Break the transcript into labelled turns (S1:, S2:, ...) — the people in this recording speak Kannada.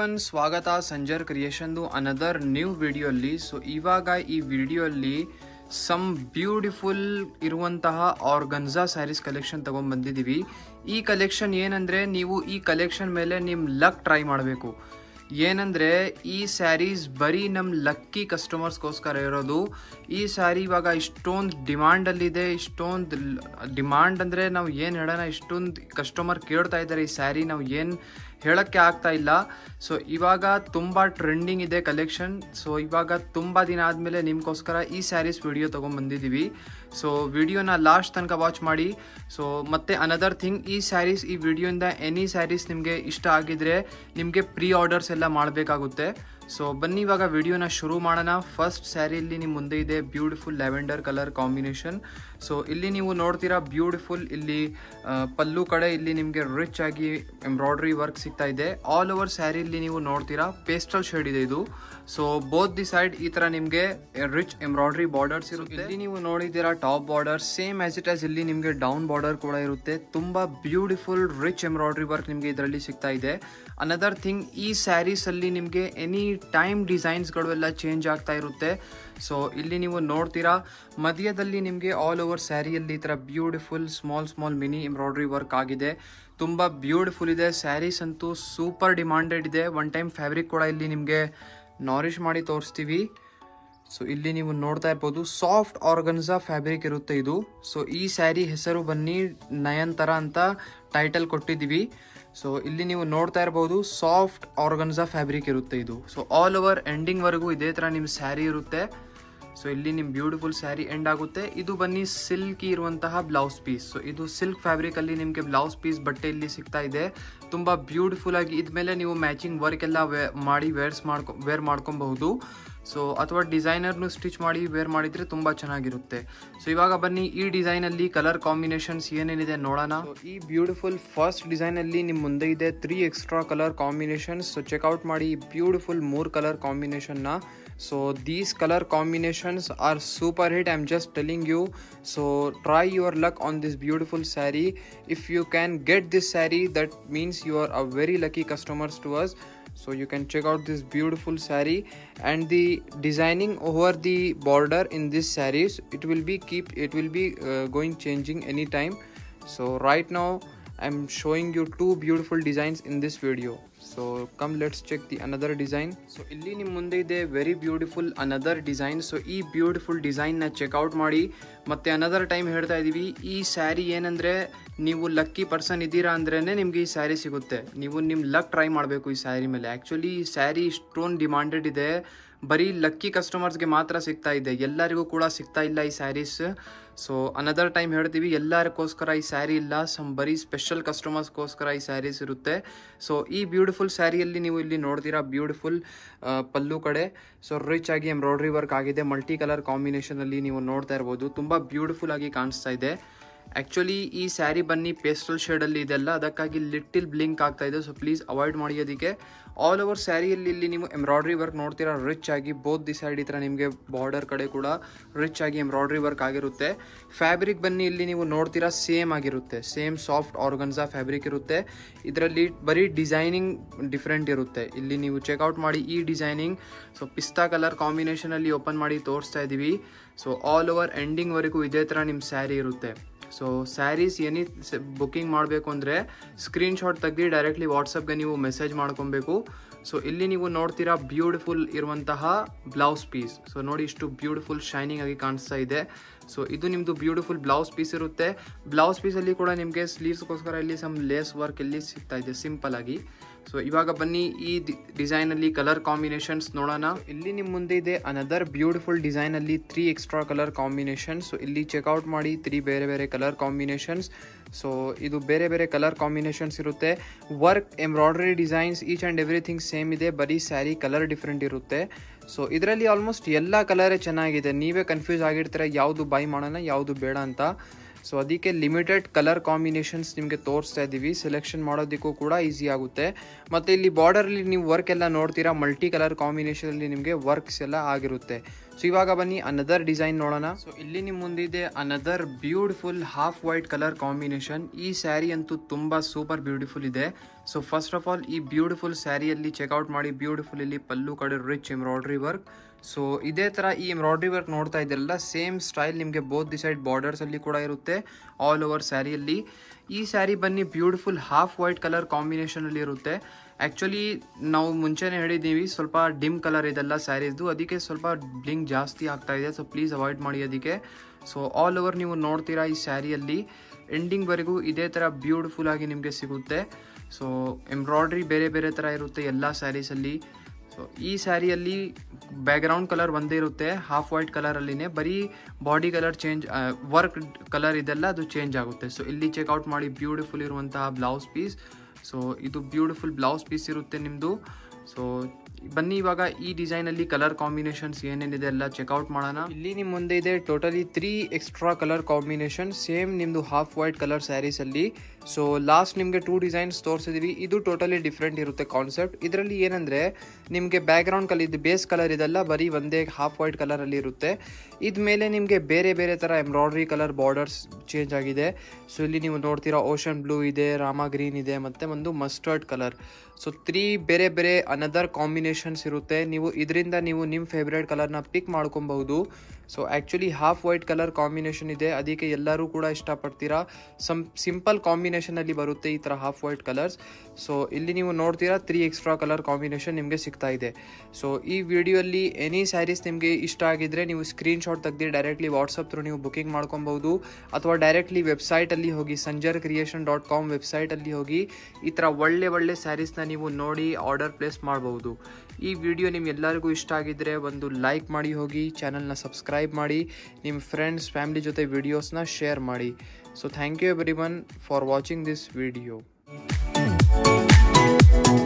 S1: ಎವ್ರಿವನ್ ಸ್ವಾಗತ ಸಂಜರ್ ಕ್ರಿಯೇಷನ್ದು ಅನದರ್ ನ್ಯೂ ವಿಡಿಯೋಲ್ಲಿ ಸೊ ಇವಾಗ ಈ ವಿಡಿಯೋಲ್ಲಿ ಸಮ್ ಬ್ಯೂಟಿಫುಲ್ ಇರುವಂತಹ ಆರ್ಗನ್ಸಾ ಸ್ಯಾರೀಸ್ ಕಲೆಕ್ಷನ್ ತಗೊಂಡ್ ಬಂದಿದ್ದೀವಿ ಈ ಕಲೆಕ್ಷನ್ ಏನಂದ್ರೆ ನೀವು ಈ ಕಲೆಕ್ಷನ್ ಮೇಲೆ ನಿಮ್ಮ ಲಕ್ ಟ್ರೈ ಮಾಡಬೇಕು ಏನಂದ್ರೆ ಈ ಸ್ಯಾರೀಸ್ ಬರೀ ನಮ್ಮ ಲಕ್ಕಿ ಕಸ್ಟಮರ್ಸ್ಗೋಸ್ಕರ ಇರೋದು ಈ ಸ್ಯಾರಿ ಇವಾಗ ಇಷ್ಟೊಂದು ಡಿಮಾಂಡಲ್ಲಿದೆ ಇಷ್ಟೊಂದು ಡಿಮಾಂಡ್ ಅಂದರೆ ನಾವು ಏನು ಹೇಳೋಣ ಇಷ್ಟೊಂದು ಕಸ್ಟಮರ್ ಕೇಳ್ತಾ ಇದ್ದಾರೆ ಈ ಸ್ಯಾರಿ ನಾವು ಏನು ಹೇಳೋಕ್ಕೆ ಆಗ್ತಾ ಇಲ್ಲ ಸೊ ಇವಾಗ ತುಂಬ ಟ್ರೆಂಡಿಂಗ್ ಇದೆ ಕಲೆಕ್ಷನ್ ಸೊ ಇವಾಗ ತುಂಬ ದಿನ ಆದಮೇಲೆ ನಿಮಗೋಸ್ಕರ ಈ ಸ್ಯಾರೀಸ್ ವಿಡಿಯೋ ತೊಗೊಂಬಂದಿದ್ದೀವಿ ಸೊ ವಿಡಿಯೋನ ಲಾಸ್ಟ್ ತನಕ ವಾಚ್ ಮಾಡಿ ಸೊ ಮತ್ತೆ ಅನದರ್ ಥಿಂಗ್ ಈ ಸ್ಯಾರೀಸ್ ಈ ವಿಡಿಯೋಯಿಂದ ಎನಿ ಸ್ಯಾರೀಸ್ ನಿಮಗೆ ಇಷ್ಟ ಆಗಿದ್ರೆ ನಿಮಗೆ ಪ್ರೀ ಆರ್ಡರ್ಸ್ ಎಲ್ಲ ಮಾಡಬೇಕಾಗುತ್ತೆ ಸೊ ಬನ್ನಿ ಇವಾಗ ವಿಡಿಯೋನ ಶುರು ಮಾಡೋಣ ಫಸ್ಟ್ ಸ್ಯಾರಿಯಲ್ಲಿ ನಿಮ್ಮ ಮುಂದೆ ಇದೆ beautiful lavender colour combination so ಇಲ್ಲಿ ನೀವು ನೋಡ್ತೀರಾ ಬ್ಯೂಟಿಫುಲ್ ಇಲ್ಲಿ ಆ, ಪಲ್ಲು ಕಡೆ ಇಲ್ಲಿ ನಿಮಗೆ ರಿಚ್ ಆಗಿ ಎಂಬ್ರಾಯ್ಡ್ರಿ ವರ್ಕ್ ಸಿಗ್ತಾ ಇದೆ ಆಲ್ ಓವರ್ ಸ್ಯಾರಿಯಲ್ಲಿ ನೀವು ನೋಡ್ತೀರಾ ಪೇಸ್ಟಲ್ ಶೇಡ್ ಇದೆ ಇದು ಸೊ ಬೋತ್ ದಿ ಸೈಡ್ ಈ ತರ ನಿಮಗೆ ರಿಚ್ ಎಂಬ್ರಾಯ್ಡ್ರಿ ಬಾರ್ಡರ್ಸ್ ಇರುತ್ತೆ ಇಲ್ಲಿ ನೀವು ನೋಡಿದ್ದೀರಾ top border same as it as ಇಲ್ಲಿ ನಿಮಗೆ ಡೌನ್ ಬಾರ್ಡರ್ ಕೂಡ ಇರುತ್ತೆ ತುಂಬಾ ಬ್ಯೂಟಿಫುಲ್ ರಿಚ್ ಎಂಬ್ರಾಯ್ಡ್ರಿ ವರ್ಕ್ ನಿಮಗೆ ಇದರಲ್ಲಿ ಸಿಗ್ತಾ ಇದೆ ಅನದರ್ ಥಿಂಗ್ ಈ ಸ್ಯಾರೀಸ್ ಅಲ್ಲಿ ನಿಮಗೆ ಎನಿ ಟೈಮ್ ಡಿಸೈನ್ಸ್ಗಳು ಎಲ್ಲ ಚೇಂಜ್ ಆಗ್ತಾ ಇರುತ್ತೆ ಸೊ ಇಲ್ಲಿ ನೀವು ನೋಡ್ತೀರಾ ಮಧ್ಯದಲ್ಲಿ ನಿಮಗೆ ಆಲ್ ಓವರ್ ಸ್ಯಾರಿಯಲ್ಲಿ ಈ ಥರ beautiful small small mini embroidery work ಆಗಿದೆ ತುಂಬ ಬ್ಯೂಟಿಫುಲ್ ಇದೆ ಸ್ಯಾರೀಸ್ ಅಂತೂ ಸೂಪರ್ ಡಿಮಾಂಡೆಡ್ ಇದೆ ಒನ್ ಟೈಮ್ ಫ್ಯಾಬ್ರಿಕ್ ಕೂಡ ಇಲ್ಲಿ ನಿಮಗೆ ನಾರಿಶ್ ಮಾಡಿ ತೋರಿಸ್ತೀವಿ ಸೊ ಇಲ್ಲಿ ನೀವು ನೋಡ್ತಾ ಇರ್ಬೋದು ಸಾಫ್ಟ್ ಆರ್ಗನ್ಸಾ ಫ್ಯಾಬ್ರಿಕ್ ಇರುತ್ತೆ ಇದು ಸೊ ಈ ಸ್ಯಾರಿ ಹೆಸರು ಬನ್ನಿ ನಯನ್ತರ ಅಂತ ಟೈಟಲ್ ಕೊಟ್ಟಿದ್ದೀವಿ ಸೊ ಇಲ್ಲಿ ನೀವು ನೋಡ್ತಾ ಇರ್ಬೋದು ಸಾಫ್ಟ್ ಆರ್ಗನ್ಸಾ ಫ್ಯಾಬ್ರಿಕ್ ಇರುತ್ತೆ ಇದು ಸೊ ಆಲ್ ಓವರ್ ಎಂಡಿಂಗ್ವರೆಗೂ ಇದೇ ಥರ ನಿಮ್ಮ ಸ್ಯಾರಿ ಇರುತ್ತೆ ಸೊ ಇಲ್ಲಿ ನಿಮ್ಮ ಬ್ಯೂಟಿಫುಲ್ ಸ್ಯಾರಿ ಎಂಡ್ ಆಗುತ್ತೆ ಇದು ಬನ್ನಿ ಸಿಲ್ಕಿ ಇರುವಂತಹ ಬ್ಲೌಸ್ ಪೀಸ್ ಸೊ ಇದು ಸಿಲ್ಕ್ ಫ್ಯಾಬ್ರಿಕ್ ಅಲ್ಲಿ ನಿಮಗೆ ಬ್ಲೌಸ್ ಪೀಸ್ ಬಟ್ಟೆ ಇಲ್ಲಿ ಸಿಗ್ತಾ ಇದೆ ತುಂಬಾ ಬ್ಯೂಟಿಫುಲ್ ಆಗಿ ಇದ್ಮೇಲೆ ನೀವು ಮ್ಯಾಚಿಂಗ್ ವರ್ಕ್ ಎಲ್ಲ ವೇ- ಮಾಡಿ ವೇರ್ಸ್ ಮಾಡ್ಕೊ ವೇರ್ ಮಾಡ್ಕೊಬಹುದು ಸೊ ಅಥವಾ ಡಿಸೈನರ್ನು ಸ್ಟಿಚ್ ಮಾಡಿ ವೇರ್ ಮಾಡಿದ್ರೆ ತುಂಬಾ ಚೆನ್ನಾಗಿರುತ್ತೆ ಸೊ ಇವಾಗ ಬನ್ನಿ ಈ ಡಿಸೈನ್ ಅಲ್ಲಿ ಕಲರ್ ಕಾಂಬಿನೇಷನ್ಸ್ ಏನೇನಿದೆ ನೋಡೋಣ So, ಈ ಬ್ಯೂಟಿಫುಲ್ ಫಸ್ಟ್ ಡಿಸೈನ್ ಅಲ್ಲಿ ನಿಮ್ ಮುಂದೆ ಇದೆ three extra colour combinations so check out ಮಾಡಿ ಬ್ಯೂಟಿಫುಲ್ ಮೂರ್ ಕಲರ್ ಕಾಂಬಿನೇಷನ್ ನ so these colour combinations are super hit I am just telling you so try your luck on this beautiful sari if you can get this sari that means you are a very lucky customers to us so you can check out this beautiful saree and the designing over the border in this sarees it will be keep it will be uh, going changing anytime so right now i'm showing you two beautiful designs in this video so come let's check the another design so ಇಲ್ಲಿ ನಿಮ್ಮ ಮುಂದೆ ಇದೆ very beautiful another design so ಈ ಬ್ಯೂಟಿಫುಲ್ ಡಿಸೈನ್ ನ ಚೆಕ್ಔಟ್ ಮಾಡಿ ಮತ್ತೆ ಅನದರ್ ಟೈಮ್ ಹೇಳ್ತಾ ಇದೀವಿ ಈ ಸ್ಯಾರಿ ಏನಂದ್ರೆ ನೀವು ಲಕ್ಕಿ ಪರ್ಸನ್ ಇದ್ದೀರಾ ಅಂದ್ರೇನೆ ನಿಮ್ಗೆ ಈ ಸ್ಯಾರಿ ಸಿಗುತ್ತೆ ನೀವು ನಿಮ್ಮ ಲಕ್ ಟ್ರೈ ಮಾಡಬೇಕು ಈ ಸ್ಯಾರಿ ಮೇಲೆ ಆ್ಯಕ್ಚುಲಿ ಈ ಸ್ಯಾರಿ ಇಷ್ಟೊಂದು ಡಿಮಾಂಡೆಡ್ ಇದೆ ಬರೀ ಲಕ್ಕಿ ಕಸ್ಟಮರ್ಸ್ಗೆ ಮಾತ್ರ ಸಿಗ್ತಾ ಇದೆ ಎಲ್ಲರಿಗೂ ಕೂಡ ಸಿಗ್ತಾ ಇಲ್ಲ ಈ ಸ್ಯಾರೀಸ್ ಸೊ ಅನದರ್ ಟೈಮ್ ಹೇಳ್ತೀವಿ ಎಲ್ಲರಿಗೋಸ್ಕರ ಈ ಸ್ಯಾರಿ ಇಲ್ಲ ಸಮ್ ಬರೀ ಸ್ಪೆಷಲ್ ಕಸ್ಟಮರ್ಸ್ಗೋಸ್ಕರ ಈ ಸ್ಯಾರೀಸ್ ಇರುತ್ತೆ ಸೊ ಈ ಬ್ಯೂಟಿಫುಲ್ ಸ್ಯಾರಿಯಲ್ಲಿ ನೀವು ಇಲ್ಲಿ ನೋಡ್ತೀರಾ ಬ್ಯೂಟಿಫುಲ್ ಪಲ್ಲು ಕಡೆ ಸೊ ರಿಚ್ ಆಗಿ ಎಂಬ್ರಾಯ್ಡ್ರಿ ವರ್ಕ್ ಆಗಿದೆ ಮಲ್ಟಿ ಕಲರ್ ಕಾಂಬಿನೇಷನಲ್ಲಿ ನೀವು ನೋಡ್ತಾ ಇರ್ಬೋದು ತುಂಬ ಬ್ಯೂಟಿಫುಲ್ ಆಗಿ ಕಾಣಿಸ್ತಾ ಇದೆ ಆ್ಯಕ್ಚುಲಿ ಈ ಸ್ಯಾರಿ ಬನ್ನಿ ಪೇಸ್ಟಲ್ ಶೇಡಲ್ಲಿ ಇದೆಲ್ಲ ಅದಕ್ಕಾಗಿ ಲಿಟಿಲ್ ಬ್ಲಿಂಕ್ ಆಗ್ತಾ ಇದೆ ಸೊ ಪ್ಲೀಸ್ ಅವಾಯ್ಡ್ ಮಾಡಿ ಅದಕ್ಕೆ ಆಲ್ ಓವರ್ ಸ್ಯಾರಿಯಲ್ಲಿ ಇಲ್ಲಿ ನೀವು ಎಂಬ್ರಾಯ್ಡ್ರಿ ವರ್ಕ್ ನೋಡ್ತೀರಾ ರಿಚ್ ಆಗಿ ಬೋತ್ ದಿ ಸೈಡ್ ಈ ಥರ ನಿಮಗೆ ಬಾರ್ಡರ್ ಕಡೆ ಕೂಡ ರಿಚ್ ಆಗಿ ಎಂಬ್ರಾಯ್ಡ್ರಿ ವರ್ಕ್ ಆಗಿರುತ್ತೆ ಫ್ಯಾಬ್ರಿಕ್ ಬನ್ನಿ ಇಲ್ಲಿ ನೀವು ನೋಡ್ತೀರಾ ಸೇಮ್ ಆಗಿರುತ್ತೆ ಸೇಮ್ ಸಾಫ್ಟ್ ಆರ್ಗನ್ಸಾ ಫ್ಯಾಬ್ರಿಕ್ ಇರುತ್ತೆ ಇದರಲ್ಲಿ ಬರೀ ಡಿಸೈನಿಂಗ್ ಡಿಫ್ರೆಂಟ್ ಇರುತ್ತೆ ಇಲ್ಲಿ ನೀವು ಚೆಕ್ಔಟ್ ಮಾಡಿ ಈ ಡಿಸೈನಿಂಗ್ ಸೊ ಪಿಸ್ತಾ ಕಲರ್ ಕಾಂಬಿನೇಷನಲ್ಲಿ ಓಪನ್ ಮಾಡಿ ತೋರಿಸ್ತಾ ಇದ್ದೀವಿ ಸೊ ಆಲ್ ಓವರ್ ಎಂಡಿಂಗ್ವರೆಗೂ ಇದೇ ಥರ ನಿಮ್ಮ ಸ್ಯಾರಿ ಇರುತ್ತೆ ಸೊ ಸ್ಯಾರೀಸ್ ಏನಿ ಬುಕ್ಕಿಂಗ್ ಮಾಡಬೇಕು ಅಂದರೆ ಸ್ಕ್ರೀನ್ಶಾಟ್ ತೆಗ್ದು ಡೈರೆಕ್ಟ್ಲಿ ವಾಟ್ಸಪ್ಗೆ ನೀವು ಮೆಸೇಜ್ ಮಾಡ್ಕೊಬೇಕು ಸೊ ಇಲ್ಲಿ ನೀವು ನೋಡ್ತೀರಾ ಬ್ಯೂಟಿಫುಲ್ ಇರುವಂತಹ ಬ್ಲೌಸ್ ಪೀಸ್ ಸೊ ನೋಡಿ ಇಷ್ಟು ಬ್ಯೂಟಿಫುಲ್ ಶೈನಿಂಗ್ ಆಗಿ ಕಾಣಿಸ್ತಾ ಇದೆ ಸೊ ಇದು ನಿಮ್ಮದು ಬ್ಯೂಟಿಫುಲ್ ಬ್ಲೌಸ್ ಪೀಸ್ ಇರುತ್ತೆ ಬ್ಲೌಸ್ ಪೀಸಲ್ಲಿ ಕೂಡ ನಿಮಗೆ ಸ್ಲೀವ್ಸ್ಗೋಸ್ಕರ ಇಲ್ಲಿ ಸಮ್ ಲೇಸ್ ವರ್ಕ್ ಇಲ್ಲಿ ಸಿಗ್ತಾ ಇದೆ ಸಿಂಪಲ್ ಆಗಿ ಸೊ ಇವಾಗ ಬನ್ನಿ ಈ ಡಿಸೈನ್ ಅಲ್ಲಿ ಕಲರ್ ಕಾಂಬಿನೇಷನ್ಸ್ ನೋಡೋಣ ಇಲ್ಲಿ ನಿಮ್ಮ ಮುಂದೆ ಇದೆ ಅನದರ್ ಬ್ಯೂಟಿಫುಲ್ ಡಿಸೈನ್ ಅಲ್ಲಿ three extra colour combination so ಇಲ್ಲಿ ಚೆಕ್ಔಟ್ ಮಾಡಿ ತ್ರೀ ಬೇರೆ ಬೇರೆ ಕಲರ್ ಕಾಂಬಿನೇಷನ್ಸ್ ಸೊ ಇದು ಬೇರೆ ಬೇರೆ ಕಲರ್ ಕಾಂಬಿನೇಷನ್ಸ್ ಇರುತ್ತೆ work embroidery designs each and everything same ಇದೆ ಬರೀ ಸ್ಯಾರಿ ಕಲರ್ ಡಿಫ್ರೆಂಟ್ ಇರುತ್ತೆ ಸೊ ಇದರಲ್ಲಿ ಆಲ್ಮೋಸ್ಟ್ ಎಲ್ಲ ಕಲರೇ ಚೆನ್ನಾಗಿದೆ ನೀವೇ ಕನ್ಫ್ಯೂಸ್ ಆಗಿರ್ತೀರ ಯಾವುದು ಬೈ ಮಾಡೋಣ ಯಾವುದು ಬೇಡ ಅಂತ ಸೊ ಅದಕ್ಕೆ ಲಿಮಿಟೆಡ್ ಕಲರ್ ಕಾಂಬಿನೇಷನ್ಸ್ ನಿಮಗೆ ತೋರಿಸ್ತಾ ಇದ್ದೀವಿ ಸೆಲೆಕ್ಷನ್ ಮಾಡೋದಕ್ಕೂ ಕೂಡ ಈಸಿ ಆಗುತ್ತೆ ಮತ್ತು ಇಲ್ಲಿ ಬಾರ್ಡರಲ್ಲಿ ನೀವು ವರ್ಕ್ ಎಲ್ಲ ನೋಡ್ತೀರಾ ಮಲ್ಟಿ ಕಲರ್ ಕಾಂಬಿನೇಷನಲ್ಲಿ ನಿಮಗೆ ವರ್ಕ್ಸ್ ಎಲ್ಲ ಆಗಿರುತ್ತೆ ಸೊ ಇವಾಗ ಬನ್ನಿ ಅನದರ್ ಡಿಸೈನ್ ನೋಡೋಣ ಸೊ ಇಲ್ಲಿ ನಿಮ್ಮ ಮುಂದಿದೆ another beautiful half white colour combination ಈ ಸ್ಯಾರಿ ಅಂತೂ ತುಂಬಾ ಸೂಪರ್ ಬ್ಯೂಟಿಫುಲ್ ಇದೆ ಸೊ ಫಸ್ಟ್ ಆಫ್ ಆಲ್ ಈ ಬ್ಯೂಟಿಫುಲ್ ಸ್ಯಾರಿಯಲ್ಲಿ ಚೆಕ್ಔಟ್ ಮಾಡಿ ಬ್ಯೂಟಿಫುಲ್ ಇಲ್ಲಿ ಪಲ್ಲು ಕಡೆ ರಿಚ್ ಎಂಬ್ರಾಯ್ಡ್ರಿ ವರ್ಕ್ ಸೊ ಇದೇ ತರ ಈ ಎಂಬ್ರಾಯ್ಡ್ರಿ ವರ್ಕ್ ನೋಡ್ತಾ ಇದ್ದೀರಲ್ಲ ಸೇಮ್ ಸ್ಟೈಲ್ ನಿಮಗೆ ಬೋತ್ ದಿ ಸೈಡ್ ಬಾರ್ಡರ್ಸ್ ಅಲ್ಲಿ ಕೂಡ ಇರುತ್ತೆ ಆಲ್ ಓವರ್ ಸ್ಯಾರಿಯಲ್ಲಿ ಈ ಸ್ಯಾರಿ ಬನ್ನಿ beautiful half white colour combination ಅಲ್ಲಿ ಇರುತ್ತೆ ಆ್ಯಕ್ಚುಲಿ ನಾವು ಮುಂಚೆನೇ ಹೇಳಿದ್ದೀವಿ ಸ್ವಲ್ಪ ಡಿಮ್ ಕಲರ್ ಇದೆಲ್ಲ ಸ್ಯಾರೀಸ್ದು ಅದಕ್ಕೆ ಸ್ವಲ್ಪ ಬ್ಲಿಂಕ್ ಜಾಸ್ತಿ ಆಗ್ತಾ ಇದೆ ಸೊ ಪ್ಲೀಸ್ ಅವಾಯ್ಡ್ ಮಾಡಿ ಅದಕ್ಕೆ ಸೊ ಆಲ್ ಓವರ್ ನೀವು ನೋಡ್ತೀರಾ ಈ ಸ್ಯಾರಿಯಲ್ಲಿ ಎಂಡಿಂಗ್ವರೆಗೂ ಇದೇ ಥರ ಬ್ಯೂಟಿಫುಲ್ ಆಗಿ ನಿಮಗೆ ಸಿಗುತ್ತೆ ಸೊ ಎಂಬ್ರಾಯ್ಡ್ರಿ ಬೇರೆ ಬೇರೆ ಥರ ಇರುತ್ತೆ ಎಲ್ಲ ಸ್ಯಾರೀಸಲ್ಲಿ ಸೊ ಈ ಸ್ಯಾರಿಯಲ್ಲಿ ಬ್ಯಾಕ್ಗ್ರೌಂಡ್ ಕಲರ್ ಒಂದೇ ಇರುತ್ತೆ ಹಾಫ್ ವೈಟ್ ಕಲರಲ್ಲಿನೇ ಬರೀ body colour change work colour ಇದೆಲ್ಲ ಅದು ಚೇಂಜ್ ಆಗುತ್ತೆ ಸೊ ಇಲ್ಲಿ ಚೆಕ್ಔಟ್ ಮಾಡಿ ಬ್ಯೂಟಿಫುಲ್ ಇರುವಂತಹ ಬ್ಲೌಸ್ ಪೀಸ್ ಸೊ ಇದು ಬ್ಯೂಟಿಫುಲ್ ಬ್ಲೌಸ್ ಪೀಸ್ ಇರುತ್ತೆ ನಿಮ್ಮದು ಸೊ ಬನ್ನಿ ಇವಾಗ ಈ ಡಿಸೈನಲ್ಲಿ ಕಲರ್ ಕಾಂಬಿನೇಷನ್ಸ್ ಏನೇನಿದೆ ಎಲ್ಲ ಚೆಕ್ಔಟ್ ಮಾಡೋಣ ಇಲ್ಲಿ ನಿಮ್ಮ ಮುಂದೆ ಇದೆ totally three extra colour combination same ನಿಮ್ಮದು ಹಾಫ್ ವೈಟ್ ಕಲರ್ ಸ್ಯಾರೀಸಲ್ಲಿ ಸೊ ಲಾಸ್ಟ್ ನಿಮಗೆ ಟೂ ಡಿಸೈನ್ಸ್ ತೋರಿಸಿದ್ವಿ ಇದು ಟೋಟಲಿ ಡಿಫ್ರೆಂಟ್ ಇರುತ್ತೆ ಕಾನ್ಸೆಪ್ಟ್ ಇದರಲ್ಲಿ ಏನಂದರೆ ನಿಮಗೆ ಬ್ಯಾಕ್ಗ್ರೌಂಡ್ ಕಲರ್ ಇದು ಬೇಸ್ ಕಲರ್ ಇದೆಲ್ಲ ಬರೀ ಒಂದೇ ಹಾಫ್ ವೈಟ್ ಕಲರಲ್ಲಿ ಇರುತ್ತೆ ಇದ ಮೇಲೆ ನಿಮಗೆ ಬೇರೆ ಬೇರೆ ಥರ ಎಂಬ್ರಾಯ್ಡ್ರಿ ಕಲರ್ ಬಾರ್ಡರ್ಸ್ ಚೇಂಜ್ ಆಗಿದೆ ಸೊ ಇಲ್ಲಿ ನೀವು ನೋಡ್ತೀರಾ ಓಷನ್ ಬ್ಲೂ ಇದೆ ರಾಮ ಗ್ರೀನ್ ಇದೆ ಮತ್ತು ಒಂದು ಮಸ್ಟರ್ಡ್ ಕಲರ್ ಸೊ ತ್ರೀ ಬೇರೆ ಬೇರೆ ಅನದರ್ ಕಾಂಬಿನೇಷನ್ಸ್ ಇರುತ್ತೆ ನೀವು ಇದರಿಂದ ನೀವು ನಿಮ್ಮ ಫೇವ್ರೇಟ್ ಕಲರ್ನ ಪಿಕ್ ಮಾಡ್ಕೊಬಹುದು so actually half white colour combination ಇದೆ ಅದಕ್ಕೆ ಎಲ್ಲರೂ ಕೂಡ ಇಷ್ಟಪಡ್ತೀರಾ ಸಮ್ ಸಿಂಪಲ್ ಕಾಂಬಿನೇಷನಲ್ಲಿ ಬರುತ್ತೆ ಈ ಥರ ಹಾಫ್ ವೈಟ್ ಕಲರ್ಸ್ ಸೊ ಇಲ್ಲಿ ನೀವು ನೋಡ್ತೀರಾ ತ್ರೀ ಎಕ್ಸ್ಟ್ರಾ ಕಲರ್ ಕಾಂಬಿನೇಷನ್ ನಿಮಗೆ ಸಿಗ್ತಾ ಇದೆ ಸೊ ಈ ವಿಡಿಯೋಲ್ಲಿ ಎನಿ ಸ್ಯಾರೀಸ್ ನಿಮಗೆ ಇಷ್ಟ ಆಗಿದ್ರೆ ನೀವು ಸ್ಕ್ರೀನ್ಶಾಟ್ ತೆಗೆದು ಡೈರೆಕ್ಟ್ಲಿ ವಾಟ್ಸಪ್ ಥ್ರೂ ನೀವು ಬುಕಿಂಗ್ ಮಾಡ್ಕೊಬಹುದು ಅಥವಾ ಡೈರೆಕ್ಟ್ಲಿ ವೆಬ್ಸೈಟಲ್ಲಿ ಹೋಗಿ ಸಂಜರ್ ಕ್ರಿಯೇಷನ್ ಡಾಟ್ ಕಾಮ್ ವೆಬ್ಸೈಟಲ್ಲಿ ಹೋಗಿ ಈ ಥರ ಒಳ್ಳೆ ಒಳ್ಳೆ ಸ್ಯಾರೀಸ್ನ ನೀವು ನೋಡಿ ಆರ್ಡರ್ ಪ್ಲೇಸ್ ಮಾಡಬಹುದು ಈ ವಿಡಿಯೋ ನಿಮ್ಗೆಲ್ಲರಿಗೂ ಇಷ್ಟ ಆಗಿದ್ದರೆ ಒಂದು ಲೈಕ್ ಮಾಡಿ ಹೋಗಿ ಚಾನಲ್ನ ಸಬ್ಸ್ಕ್ರೈಬ್ ಮಾಡಿ ನಿಮ್ಮ ಫ್ರೆಂಡ್ಸ್ ಫ್ಯಾಮಿಲಿ ಜೊತೆ ವಿಡಿಯೋಸ್ನ ಶೇರ್ ಮಾಡಿ so thank you everyone for watching this video